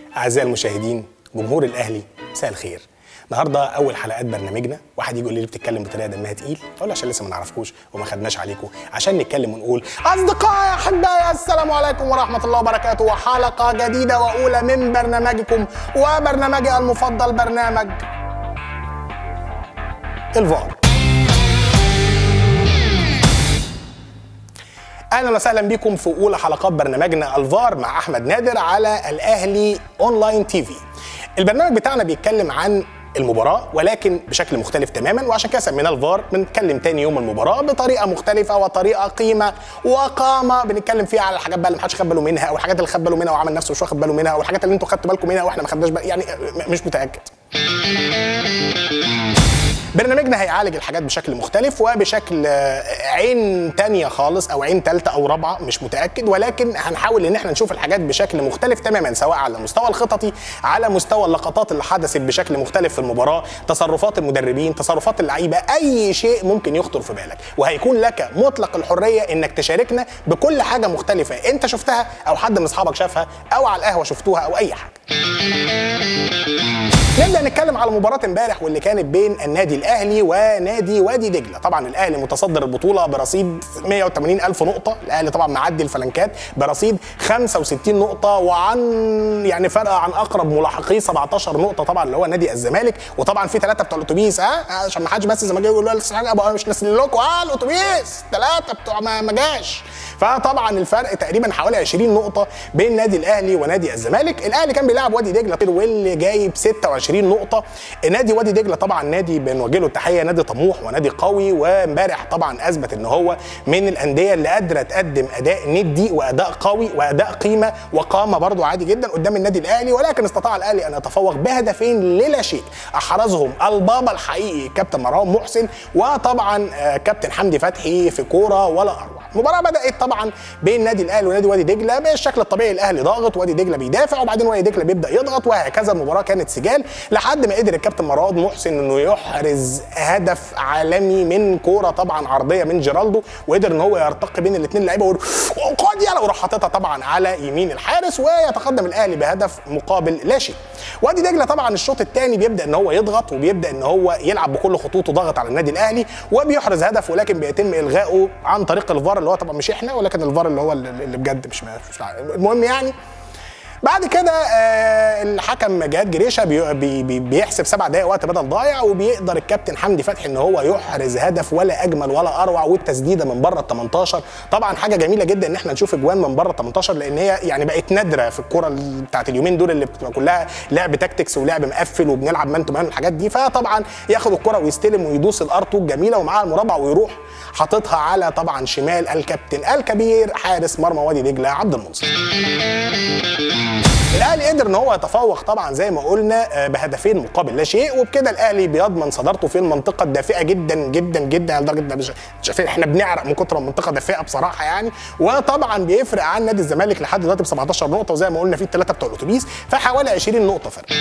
أعزائي المشاهدين جمهور الأهلي مساء الخير النهارده أول حلقات برنامجنا واحد يجي يقول لي ليه بتتكلم بطريقة دمها تقيل أقول له عشان لسه ما نعرفكوش وما خدناش عليكم عشان نتكلم ونقول أصدقائي أحبائي السلام عليكم ورحمة الله وبركاته وحلقة جديدة وأولى من برنامجكم وبرنامجي المفضل برنامج الفار اهلا وسهلا بكم في اولى حلقات برنامجنا الفار مع احمد نادر على الاهلي اونلاين تي في البرنامج بتاعنا بيتكلم عن المباراة ولكن بشكل مختلف تماما وعشان كده سميناه الفار بنتكلم تاني يوم المباراة بطريقة مختلفة وطريقة قيمة وقامة بنتكلم فيها على الحاجات بقى اللي محدش خد باله منها او الحاجات اللي خد باله منها وعمل نفسه مش واخد باله منها او الحاجات اللي انتوا خدتوا بالكم منها واحنا ما خدناش بال يعني م- مش متأكد برنامجنا هيعالج الحاجات بشكل مختلف وبشكل آه، عين تانية خالص او عين تالتة او رابعة مش متأكد ولكن هنحاول ان احنا نشوف الحاجات بشكل مختلف تماما سواء على المستوى الخططي على مستوى اللقطات اللي حدثت بشكل مختلف في المباراة تصرفات المدربين تصرفات اللعيبة اي شيء ممكن يخطر في بالك وهيكون لك مطلق الحرية انك تشاركنا بكل حاجة مختلفة انت شفتها او حد من اصحابك شافها او على القهوة شفتوها او اي حاجة نبدا نتكلم على مباراه امبارح واللي كانت بين النادي الاهلي ونادي وادي دجله طبعا الاهلي متصدر البطوله برصيد 180 الف نقطه الاهلي طبعا معدي الفلنكات برصيد 65 نقطه وعن يعني فرق عن اقرب ملاحقيه 17 نقطه طبعا اللي هو نادي الزمالك وطبعا في ثلاثه بتوع الاتوبيس ها عشان ما حدش بس زي ما يقول له لسه حاجه أبقى مش نازل لكم اه الاتوبيس ثلاثه بتوع ما ما جاش فطبعا الفرق تقريبا حوالي 20 نقطه بين نادي الاهلي ونادي الزمالك الاهلي كان بيلعب وادي دجله واللي جايب 26 نقطه نادي وادي دجله طبعا نادي بنوجه له التحيه نادي طموح ونادي قوي وامبارح طبعا اثبت ان هو من الانديه اللي قادره تقدم اداء ندي واداء قوي واداء قيمه وقامه برضو عادي جدا قدام النادي الاهلي ولكن استطاع الاهلي ان يتفوق بهدفين للا شيء احرزهم البابا الحقيقي كابتن مروان محسن وطبعا آه، كابتن حمدي فتحي في كوره ولا اروع المباراه بدات طبعا بين نادي الاهلي ونادي وادي دجله بالشكل الطبيعي الاهلي ضاغط وادي دجله بيدافع وبعدين وادي دجله بيبدا يضغط وهكذا المباراه كانت سجال لحد ما قدر الكابتن مروان محسن انه يحرز هدف عالمي من كوره طبعا عرضيه من جيرالدو وقدر ان هو يرتقي بين الاثنين لعيبه ويقول خد يلا وراح حاططها طبعا على يمين الحارس ويتقدم الاهلي بهدف مقابل لا شيء وادي دجله طبعا الشوط الثاني بيبدا ان هو يضغط وبيبدا ان هو يلعب بكل خطوطه ضغط على النادي الاهلي وبيحرز هدف ولكن بيتم الغائه عن طريق الفار اللي هو طبعا مش احنا ولكن الفار اللي هو اللي بجد مش مش المهم يعني بعد كده آه، الحكم جهاد جريشه بي بي بي بيحسب سبع دقائق وقت بدل ضايع وبيقدر الكابتن حمدي فتحي ان هو يحرز هدف ولا اجمل ولا اروع والتسديده من بره ال 18 طبعا حاجه جميله جدا ان احنا نشوف اجوان من بره ال 18 لان هي يعني بقت نادره في الكوره ال- بتاعت اليومين دول اللي بتبقى كلها لعب تاكتكس ولعب مقفل وبنلعب مان تو مان والحاجات دي فطبعا ياخد الكره ويستلم ويدوس الار2 الجميله ومعاها المربع ويروح حاططها على طبعا شمال الكابتن الكبير حارس مرمى وادي دجله عبد المنصف الاهلي قدر ان هو يتفوق طبعا زي ما قلنا آه، بهدفين مقابل لا شيء وبكده الاهلي بيضمن صدارته في المنطقه الدافئه جدا جدا جدا لدرجه إن مش شايفين احنا بنعرق من كتر ما المنطقه دافئه بصراحه يعني وطبعا بيفرق عن نادي الزمالك لحد دلوقتي ب 17 نقطه وزي ما قلنا في الثلاثه بتوع الاتوبيس فحوالي 20 نقطه فرق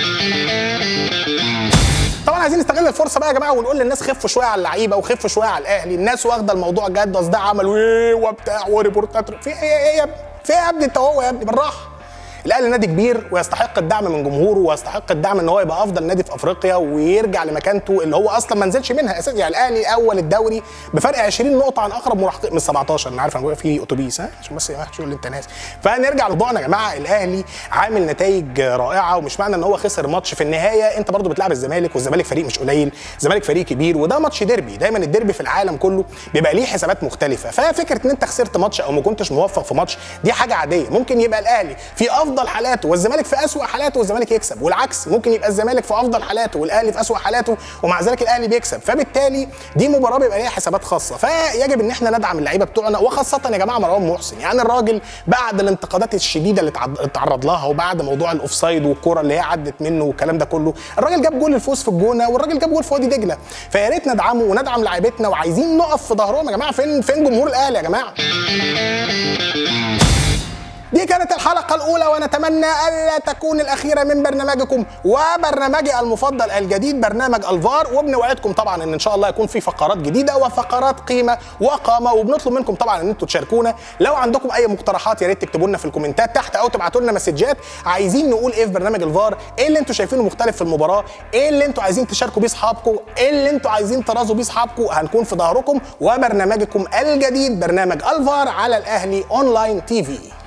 طبعا عايزين نستغل الفرصه بقى يا جماعه ونقول للناس خفوا شويه على اللعيبه وخفوا شويه على الاهلي الناس واخده الموضوع جد اصل ده عمل وايه وبتاع وريبورتات في ايه ايه يا ابني في ايه يا ابني انت هو يا ابني بالراحه الاهلي نادي كبير ويستحق الدعم من جمهوره ويستحق الدعم ان هو يبقى افضل نادي في افريقيا ويرجع لمكانته اللي هو اصلا ما نزلش منها اساسا يعني الاهلي اول الدوري بفرق 20 نقطه عن اقرب ملاحق من 17 انا عارف انا بقول في اتوبيس ها عشان بس يا جماعه اللي انت ناس فنرجع لموضوعنا يا جماعه الاهلي عامل نتائج رائعه ومش معنى ان هو خسر ماتش في النهايه انت برضو بتلعب الزمالك والزمالك فريق مش قليل الزمالك فريق كبير وده ماتش ديربي دايما الديربي في العالم كله بيبقى ليه حسابات مختلفه ففكره ان انت خسرت ماتش او ما كنتش موفق في ماتش دي حاجه عاديه ممكن يبقى الاهلي في افضل حالاته والزمالك في اسوأ حالاته والزمالك يكسب والعكس ممكن يبقى الزمالك في افضل حالاته والاهلي في اسوأ حالاته ومع ذلك الاهلي بيكسب فبالتالي دي مباراه بيبقى ليها حسابات خاصه فيجب ان احنا ندعم اللعيبه بتوعنا وخاصه يا جماعه مروان محسن يعني الراجل بعد الانتقادات الشديده اللي اتعد- اتعرض لها وبعد موضوع الاوفسايد والكره اللي هي عدت منه والكلام ده كله الراجل جاب جول الفوز في الجونه والراجل جاب جول في وادي دجله فيا ريت ندعمه وندعم لعيبتنا وعايزين نقف في ظهرهم يا جماعه فين فين جمهور الاهلي يا جماعه دي كانت الحلقة الأولى ونتمنى ألا تكون الأخيرة من برنامجكم وبرنامجي المفضل الجديد برنامج الفار وبنوعدكم طبعا إن إن شاء الله يكون في فقرات جديدة وفقرات قيمة وقامة وبنطلب منكم طبعا إن أنتم تشاركونا لو عندكم أي مقترحات يا ريت تكتبوا لنا في الكومنتات تحت أو تبعتوا لنا مسجات عايزين نقول إيه في برنامج الفار إيه اللي أنتم شايفينه مختلف في المباراة إيه اللي أنتم عايزين تشاركوا بيه أصحابكم إيه اللي أنتم عايزين ترازوا بيه أصحابكم هنكون في ظهركم وبرنامجكم الجديد برنامج الفار على الأهلي أونلاين تي في